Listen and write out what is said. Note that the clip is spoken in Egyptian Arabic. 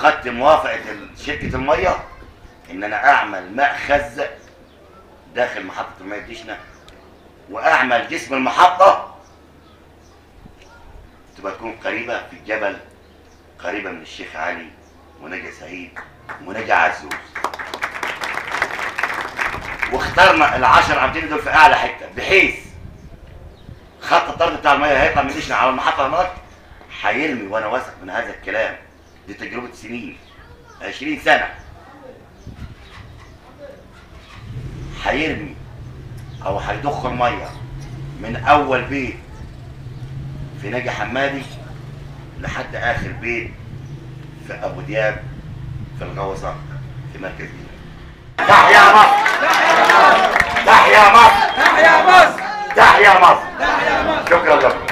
وخدت موافقه شركه الميه ان انا اعمل مأخذ داخل محطه الميه ديشنا واعمل جسم المحطه تبقى تكون قريبه في الجبل قريبه من الشيخ علي ونجا سعيد ونجا عزوز واخترنا العشر امتين دول في اعلى حته بحيث خط الطرد بتاع الميه هيطلع من ديشنا على المحطه هناك هيرمي وانا واثق من هذا الكلام دي تجربه سنين 20 سنه هيرمي او هيضخ الميه من اول بيت في نجا حمادي لحد اخر بيت في ابو دياب في الغوصه في مركز دينا تحيا مصر تحيا مصر تحيا مصر تحيا مصر تحيا مصر شكرا لكم